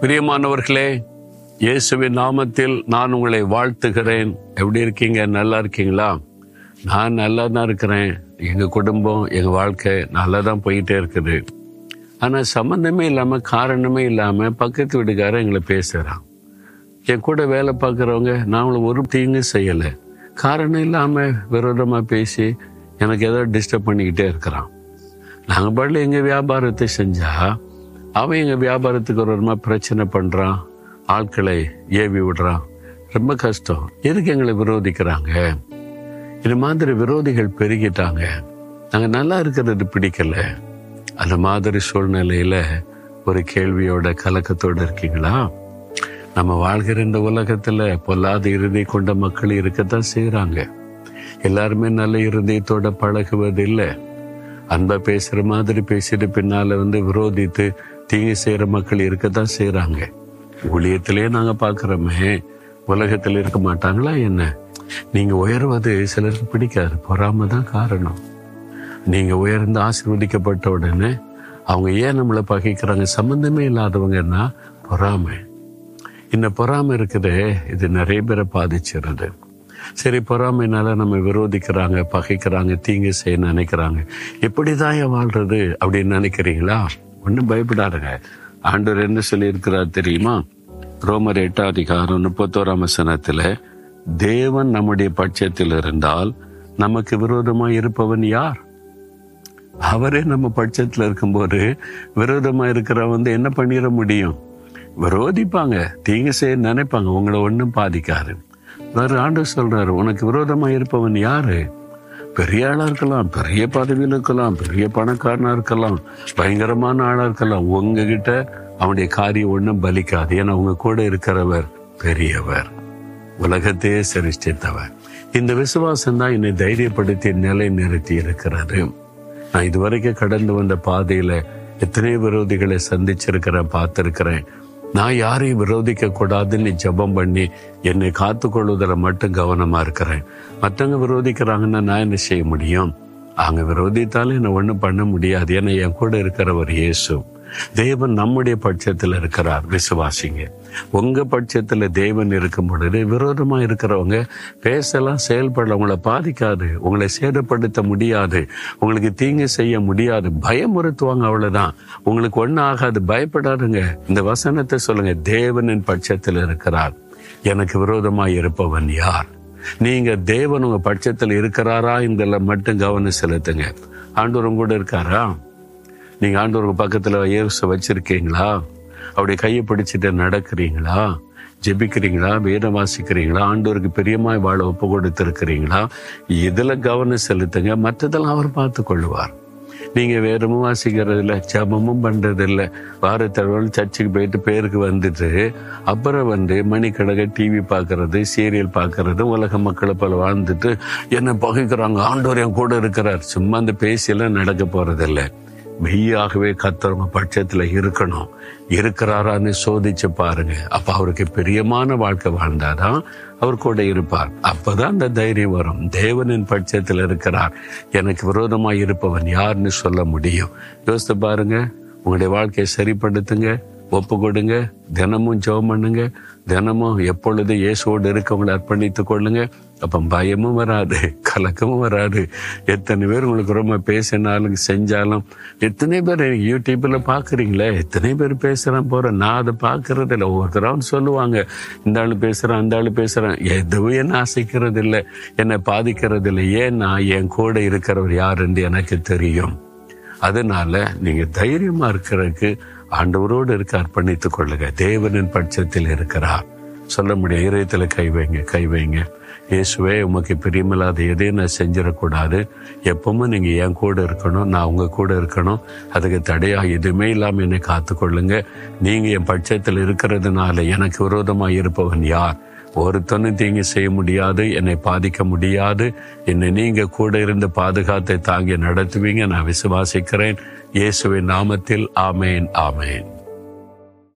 பிரியமானவர்களே இயேசுவின் நாமத்தில் நான் உங்களை வாழ்த்துகிறேன் எப்படி இருக்கீங்க நல்லா இருக்கீங்களா நான் நல்லா தான் இருக்கிறேன் எங்க குடும்பம் எங்க வாழ்க்கை நல்லா தான் போயிட்டே இருக்குது ஆனா சம்பந்தமே இல்லாம காரணமே இல்லாம பக்கத்து வீட்டுக்காரன் எங்களை பேசுறான் என் கூட வேலை பார்க்குறவங்க நாமளும் ஒரு தீங்கு செய்யலை காரணம் இல்லாம விரோதமா பேசி எனக்கு ஏதோ டிஸ்டர்ப் பண்ணிக்கிட்டே இருக்கிறான் நாங்கள் பாடல எங்கள் வியாபாரத்தை செஞ்சா அவன் எங்கள் வியாபாரத்துக்கு ஒரு விதமாக பிரச்சனை பண்ணுறான் ஆட்களை ஏவி விடுறான் ரொம்ப கஷ்டம் எதுக்கு எங்களை விரோதிக்கிறாங்க இது மாதிரி விரோதிகள் பெருகிட்டாங்க நாங்கள் நல்லா இருக்கிறது பிடிக்கல அந்த மாதிரி சூழ்நிலையில ஒரு கேள்வியோட கலக்கத்தோடு இருக்கீங்களா நம்ம வாழ்கிற இந்த உலகத்துல பொல்லாத இறுதி கொண்ட மக்கள் இருக்கத்தான் செய்யறாங்க எல்லாருமே நல்ல இருதயத்தோட பழகுவது இல்லை அன்பா பேசுற மாதிரி பேசிட்டு பின்னால வந்து விரோதித்து தீங்கு செய்யற மக்கள் இருக்கத்தான் செய்யறாங்க ஊழியத்திலேயே நாங்க பாக்குறோமே உலகத்துல இருக்க மாட்டாங்களா என்ன நீங்க உயர்வது சிலருக்கு பிடிக்காது பொறாம தான் காரணம் நீங்க உயர்ந்து ஆசீர்வதிக்கப்பட்ட உடனே அவங்க ஏன் நம்மளை பகைக்கிறாங்க சம்பந்தமே இல்லாதவங்கன்னா பொறாமை இந்த பொறாமை இருக்குதே இது நிறைய பேரை பாதிச்சிருது சரி பொறாமைனால நம்ம விரோதிக்கிறாங்க பகைக்கிறாங்க தீங்கு செய்ய நினைக்கிறாங்க எப்படிதான் ஏன் வாழ்றது அப்படின்னு நினைக்கிறீங்களா ஒன்றும் பயப்படாதுங்க ஆண்டவர் என்ன சொல்லியிருக்கிறார் தெரியுமா ரோமர் எட்டாம் அதிகாரம் முப்பத்தோராம் வசனத்துல தேவன் நம்முடைய பட்சத்தில் இருந்தால் நமக்கு விரோதமா இருப்பவன் யார் அவரே நம்ம பட்சத்துல இருக்கும்போது விரோதமா இருக்கிறவன் வந்து என்ன பண்ணிட முடியும் விரோதிப்பாங்க தீங்கு செய்ய நினைப்பாங்க உங்களை ஒன்றும் பாதிக்காது வேற ஆண்டு சொல்றாரு உனக்கு விரோதமா இருப்பவன் யாரு பெரிய ஆளா இருக்கலாம் பெரிய பதவியில் இருக்கலாம் பெரிய பணக்காரனா இருக்கலாம் பயங்கரமான ஆளா இருக்கலாம் உங்ககிட்ட அவனுடைய காரியம் ஒன்றும் பலிக்காது ஏன்னா உங்க கூட இருக்கிறவர் பெரியவர் உலகத்தையே சிருஷ்டித்தவர் இந்த விசுவாசம் தான் என்னை தைரியப்படுத்தி நிலை நிறுத்தி இருக்கிறது நான் இதுவரைக்கும் கடந்து வந்த பாதையில எத்தனை விரோதிகளை சந்திச்சிருக்கிறேன் பார்த்திருக்கிறேன் நான் யாரையும் விரோதிக்க கூடாதுன்னு ஜெபம் பண்ணி என்னை காத்து கொள்வதில் மட்டும் கவனமா இருக்கிறேன் மற்றவங்க விரோதிக்கிறாங்கன்னா நான் என்ன செய்ய முடியும் அவங்க விரோதித்தாலும் என்ன ஒண்ணும் பண்ண முடியாது ஏன்னா என் கூட இருக்கிறவர் இயேசு தேவன் நம்முடைய பட்சத்துல இருக்கிறார் விசுவாசிங்க உங்க பட்சத்துல தேவன் இருக்கும் பொழுது விரோதமா இருக்கிறவங்க பேசலாம் செயல்படலாம் உங்களை பாதிக்காது உங்களை சேதப்படுத்த முடியாது உங்களுக்கு தீங்கு செய்ய முடியாது பயமுறுத்துவாங்க அவ்வளவுதான் உங்களுக்கு ஒன்றும் ஆகாது பயப்படாதுங்க இந்த வசனத்தை சொல்லுங்க தேவனின் பட்சத்தில் இருக்கிறார் எனக்கு விரோதமா இருப்பவன் யார் நீங்க தேவன் உங்க பட்சத்தில் இருக்கிறாரா இந்த மட்டும் கவனம் செலுத்துங்க ஆண்டவரும் கூட இருக்காரா நீங்க ஆண்டவருக்கு பக்கத்துல இயேசு வச்சிருக்கீங்களா அவருடைய கையை பிடிச்சிட்டு நடக்கிறீங்களா ஜெபிக்கிறீங்களா வேதம் வாசிக்கிறீங்களா ஆண்டவருக்கு பிரியமாய் வாழ ஒப்பு கொடுத்திருக்கிறீங்களா இதுல கவனம் செலுத்துங்க மற்றதெல்லாம் அவர் பார்த்து கொள்வார் நீங்க வேதமும் வாசிக்கிறது இல்ல ஜபமும் பண்றது இல்ல வாரத்தடவை சர்ச்சுக்கு போயிட்டு பேருக்கு வந்துட்டு அப்புறம் வந்து மணிக்கணக்க டிவி பார்க்கறது சீரியல் பார்க்கறது உலக மக்களை போல வாழ்ந்துட்டு என்ன பகைக்கிறாங்க ஆண்டவர் என் கூட இருக்கிறார் சும்மா அந்த பேசியெல்லாம் நடக்க போறதில்லை மெய்யாகவே கத்தவங்க பட்சத்துல இருக்கணும் இருக்கிறாரான்னு சோதிச்சு பாருங்க அப்ப அவருக்கு பிரியமான வாழ்க்கை வாழ்ந்தாதான் அவர் கூட இருப்பார் அப்பதான் அந்த தைரியம் வரும் தேவனின் பட்சத்தில் இருக்கிறார் எனக்கு விரோதமா இருப்பவன் யாருன்னு சொல்ல முடியும் யோசித்து பாருங்க உங்களுடைய வாழ்க்கையை சரிப்படுத்துங்க ஒப்பு கொடுங்க தினமும் ஜெபம் பண்ணுங்க தினமும் எப்பொழுது இயேசுவோடு இருக்கவங்களை அர்ப்பணித்துக் கொள்ளுங்க அப்ப பயமும் வராது கலக்கமும் வராது எத்தனை பேர் உங்களுக்கு ரொம்ப பேசினாலும் செஞ்சாலும் எத்தனை பேர் யூடியூப்ல பாக்குறீங்களே எத்தனை பேர் பேசுறேன் போறேன் நான் அதை பாக்குறது இல்லை ஒவ்வொருத்தரும் சொல்லுவாங்க இந்த ஆளு பேசுறேன் அந்த ஆளு பேசுறேன் எதுவும் என்ன அசைக்கிறது இல்லை என்னை பாதிக்கிறது இல்லை ஏன்னா என் கூட இருக்கிறவர் யாருன்னு எனக்கு தெரியும் அதனால நீங்க தைரியமா இருக்கிறதுக்கு ஆண்டவரோடு இருக்க அர்ப்பணித்துக் கொள்ளுங்க தேவனின் பட்சத்தில் இருக்கிறார் சொல்ல முடியும் இதயத்துல கை வைங்க கை வைங்க இயேசுவே உமக்கு பிரியமில்லாத எதையும் நான் செஞ்சிடக்கூடாது எப்பவுமே நீங்க என் கூட இருக்கணும் நான் உங்க கூட இருக்கணும் அதுக்கு தடையா எதுவுமே இல்லாம என்னை காத்துக்கொள்ளுங்க நீங்க என் பட்சத்தில் இருக்கிறதுனால எனக்கு விரோதமா இருப்பவன் யார் ஒருத்தனும் தீங்கு செய்ய முடியாது என்னை பாதிக்க முடியாது என்னை நீங்க கூட இருந்து பாதுகாத்தை தாங்கி நடத்துவீங்க நான் விசுவாசிக்கிறேன் இயேசுவின் நாமத்தில் ஆமேன் ஆமேன்